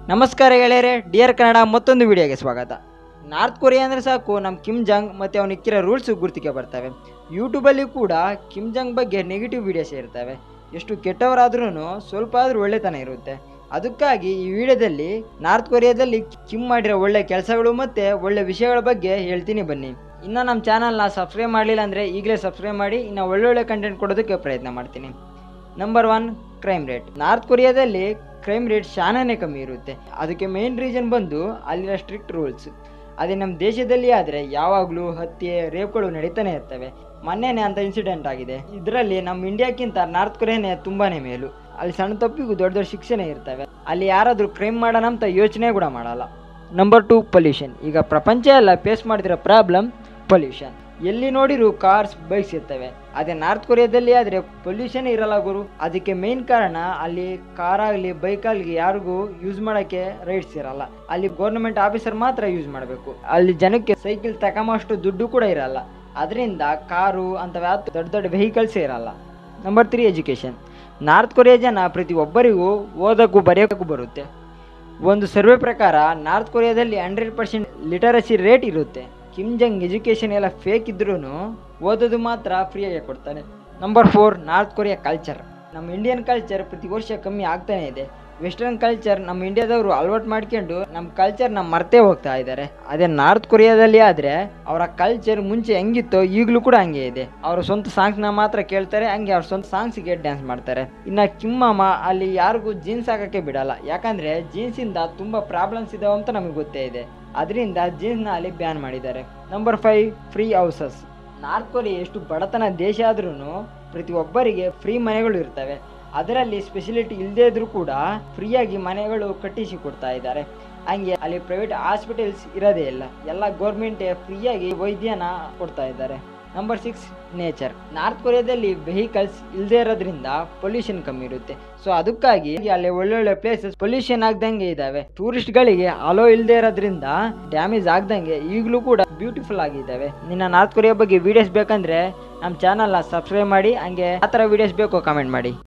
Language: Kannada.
ನಮಸ್ಕಾರ ಗೆಳೆಯರೆ ಡಿಯರ್ ಕನ್ನಡ ಮತ್ತೊಂದು ವಿಡಿಯೋಗೆ ಸ್ವಾಗತ ನಾರ್ತ್ ಕೊರಿಯಾ ಅಂದರೆ ಸಾಕು ನಮ್ಮ ಕಿಮ್ ಜಾಂಗ್ ಮತ್ತು ಅವನ ಇಕ್ಕಿರೋ ರೂಲ್ಸ್ ಗುರ್ತಿಗೆ ಬರ್ತವೆ ಯೂಟ್ಯೂಬಲ್ಲಿ ಕೂಡ ಕಿಮ್ ಜಾಂಗ್ ಬಗ್ಗೆ ನೆಗೆಟಿವ್ ವಿಡಿಯೋಸ್ ಇರ್ತವೆ ಎಷ್ಟು ಕೆಟ್ಟವರಾದ್ರೂ ಸ್ವಲ್ಪ ಆದರೂ ಒಳ್ಳೆತನ ಇರುತ್ತೆ ಅದಕ್ಕಾಗಿ ಈ ವಿಡಿಯೋದಲ್ಲಿ ನಾರ್ತ್ ಕೊರಿಯಾದಲ್ಲಿ ಕಿಮ್ ಮಾಡಿರೋ ಒಳ್ಳೆ ಕೆಲಸಗಳು ಮತ್ತು ಒಳ್ಳೆ ವಿಷಯಗಳ ಬಗ್ಗೆ ಹೇಳ್ತೀನಿ ಬನ್ನಿ ಇನ್ನು ನಮ್ಮ ಚಾನಲ್ನ ಸಬ್ಸ್ಕ್ರೈಬ್ ಮಾಡಲಿಲ್ಲ ಅಂದರೆ ಈಗಲೇ ಸಬ್ಸ್ಕ್ರೈಬ್ ಮಾಡಿ ಇನ್ನು ಒಳ್ಳೊಳ್ಳೆ ಕಂಟೆಂಟ್ ಕೊಡೋದಕ್ಕೆ ಪ್ರಯತ್ನ ಮಾಡ್ತೀನಿ number one crime rate north ಕೊರಿಯಾದಲ್ಲಿ ಕ್ರೈಮ್ ರೇಟ್ ಶಾನೇ ಕಮ್ಮಿ ಇರುತ್ತೆ ಅದಕ್ಕೆ ಮೇನ್ ರೀಸನ್ ಬಂದು ಅಲ್ಲಿನ ಸ್ಟ್ರಿಕ್ಟ್ ರೂಲ್ಸ್ ಅದೇ ನಮ್ಮ ದೇಶದಲ್ಲಿ ಆದರೆ ಯಾವಾಗಲೂ ಹತ್ಯೆ ರೇಪ್ಗಳು ನಡೀತಾನೆ ಇರ್ತವೆ ಮೊನ್ನೆನೇ ಅಂತ ಇನ್ಸಿಡೆಂಟ್ ಆಗಿದೆ ಇದರಲ್ಲಿ ನಮ್ಮ ಇಂಡಿಯಾಕ್ಕಿಂತ ನಾರ್ತ್ ಕೊರಿಯಾನೇ ತುಂಬಾನೇ ಮೇಲು ಅಲ್ಲಿ ಸಣ್ಣ ತಪ್ಪಿಗೂ ದೊಡ್ಡ ದೊಡ್ಡ ಶಿಕ್ಷೆನೇ ಇರ್ತವೆ ಅಲ್ಲಿ ಯಾರಾದರೂ ಕ್ರೈಮ್ ಮಾಡೋಣ ಅಂತ ಯೋಚನೆ ಕೂಡ ಮಾಡಲ್ಲ ನಂಬರ್ ಟು ಪೊಲ್ಯೂಷನ್ ಈಗ ಪ್ರಪಂಚ ಎಲ್ಲ ಫೇಸ್ ಮಾಡ್ತಿರೋ ಪ್ರಾಬ್ಲಮ್ ಪೊಲ್ಯೂಷನ್ ಎಲ್ಲಿ ನೋಡಿರು ಕಾರ್ಸ್ ಬೈಕ್ಸ್ ಇರ್ತವೆ ಅದೇ ನಾರ್ತ್ ಕೊರಿಯಾದಲ್ಲಿ ಆದರೆ ಪೊಲ್ಯೂಷನ್ ಇರಲ್ಲ ಗುರು ಅದಕ್ಕೆ ಮೇನ್ ಕಾರಣ ಅಲ್ಲಿ ಕಾರ್ ಆಗಲಿ ಬೈಕ್ ಆಗಲಿ ಯಾರಿಗೂ ಯೂಸ್ ಮಾಡೋಕ್ಕೆ ರೈಟ್ಸ್ ಇರಲ್ಲ ಅಲ್ಲಿ ಗೌರ್ಮೆಂಟ್ ಆಫೀಸರ್ ಮಾತ್ರ ಯೂಸ್ ಮಾಡಬೇಕು ಅಲ್ಲಿ ಜನಕ್ಕೆ ಸೈಕಲ್ ತಗೊಂಬಷ್ಟು ದುಡ್ಡು ಕೂಡ ಇರಲ್ಲ ಅದರಿಂದ ಕಾರು ಅಂಥವು ಯಾವ ದೊಡ್ಡ ದೊಡ್ಡ ವೆಹಿಕಲ್ಸೇ ಇರಲ್ಲ number three education north Korea ಜನ ಪ್ರತಿ ಒಬ್ಬರಿಗೂ ಓದೋಕ್ಕೂ ಬರೆಯೋಕ್ಕೂ ಬರುತ್ತೆ ಒಂದು ಸರ್ವೆ ಪ್ರಕಾರ ನಾರ್ತ್ ಕೊರಿಯಾದಲ್ಲಿ ಹಂಡ್ರೆಡ್ ಪರ್ಸೆಂಟ್ ಲಿಟರಸಿ ರೇಟ್ ಇರುತ್ತೆ ಕಿಮ್ ಜಂಗ್ ಎಜುಕೇಷನ್ ಎಲ್ಲ ಫೇಕ್ ಇದ್ರೂ ಓದೋದು ಮಾತ್ರ ಫ್ರೀಯಾಗಿ ಕೊಡ್ತಾನೆ number four north Korea culture ನಮ್ಮ ಇಂಡಿಯನ್ ಕಲ್ಚರ್ ಪ್ರತಿ ವರ್ಷ ಕಮ್ಮಿ ಆಗ್ತಾನೆ ಇದೆ ವೆಸ್ಟರ್ನ್ ಕಲ್ಚರ್ ನಮ್ಮ ಇಂಡಿಯಾದವರು ಅಲವಾಟ್ ಮಾಡ್ಕೊಂಡು ನಮ್ಮ ಕಲ್ಚರ್ನ ಮರ್ತೇ ಹೋಗ್ತಾ ಇದ್ದಾರೆ ಅದೇ ನಾರ್ತ್ ಕೊರಿಯಾದಲ್ಲಿ ಆದರೆ ಅವರ ಕಲ್ಚರ್ ಮುಂಚೆ ಹೆಂಗಿತ್ತೋ ಈಗಲೂ ಕೂಡ ಹಂಗೆ ಇದೆ ಅವರ ಸ್ವಂತ ಸಾಂಗ್ಸ್ನ ಮಾತ್ರ ಕೇಳ್ತಾರೆ ಹಂಗೆ ಅವ್ರ ಸ್ವಂತ ಸಾಂಗ್ಸಿಗೆ ಡ್ಯಾನ್ಸ್ ಮಾಡ್ತಾರೆ ಇನ್ನು ಕಿಮ್ಮಮ್ಮ ಅಲ್ಲಿ ಯಾರಿಗೂ ಜೀನ್ಸ್ ಹಾಕೋಕ್ಕೆ ಬಿಡಲ್ಲ ಯಾಕಂದರೆ ಜೀನ್ಸಿಂದ ತುಂಬ ಪ್ರಾಬ್ಲಮ್ಸ್ ಇದಾವೆ ಅಂತ ನಮಗೆ ಗೊತ್ತೇ ಇದೆ ಅದರಿಂದ ಜೀನ್ಸ್ನ ಅಲ್ಲಿ ಬ್ಯಾನ್ ಮಾಡಿದ್ದಾರೆ number five free houses north Korea ಎಷ್ಟು ಬಡತನ ದೇಶ ಆದ್ರೂ ಪ್ರತಿ ಒಬ್ಬರಿಗೆ ಫ್ರೀ ಮನೆಗಳು ಇರ್ತವೆ ಅದರಲ್ಲಿ ಸ್ಪೆಷಲಿಟಿ ಇಲ್ಲದೇ ಇದ್ರೂ ಕೂಡ ಫ್ರೀಯಾಗಿ ಮನೆಗಳು ಕಟ್ಟಿಸಿ ಕೊಡ್ತಾ ಇದ್ದಾರೆ ಹಂಗೆ ಅಲ್ಲಿ ಪ್ರೈವೇಟ್ ಹಾಸ್ಪಿಟಲ್ಸ್ ಇರೋದೇ ಇಲ್ಲ ಎಲ್ಲ ಗೌರ್ಮೆಂಟೇ ಫ್ರೀಯಾಗಿ ವೈದ್ಯನ ಕೊಡ್ತಾ ಇದ್ದಾರೆ ನಂಬರ್ ಸಿಕ್ಸ್ ನೇಚರ್ ನಾರ್ತ್ ಕೊರಿಯಾದಲ್ಲಿ ವೆಹಿಕಲ್ಸ್ ಇಲ್ಲದೆ ಇರೋದ್ರಿಂದ ಪೊಲ್ಯೂಷನ್ ಕಮ್ಮಿ ಇರುತ್ತೆ ಸೊ ಅದಕ್ಕಾಗಿ ಅಲ್ಲಿ ಒಳ್ಳೊಳ್ಳೆ ಪ್ಲೇಸಸ್ ಪೊಲ್ಯೂಷನ್ ಆಗ್ದಂಗೆ ಇದಾವೆ ಟೂರಿಸ್ಟ್ಗಳಿಗೆ ಅಲೋ ಇಲ್ಲದೆ ಇರೋದ್ರಿಂದ ಡ್ಯಾಮೇಜ್ ಆಗ್ದಂಗೆ ಈಗಲೂ ಕೂಡ ಬ್ಯೂಟಿಫುಲ್ ಆಗಿದ್ದಾವೆ ನಿನ್ನ ನಾರ್ತ್ ಕೊರಿಯಾ ಬಗ್ಗೆ ವಿಡಿಯೋಸ್ ಬೇಕಂದ್ರೆ ನಮ್ಮ ಚಾನಲ್ನ ಸಬ್ಸ್ಕ್ರೈಬ್ ಮಾಡಿ ಹಂಗೆ ಆ ಥರ ವಿಡಿಯೋಸ್ ಬೇಕು ಕಮೆಂಟ್ ಮಾಡಿ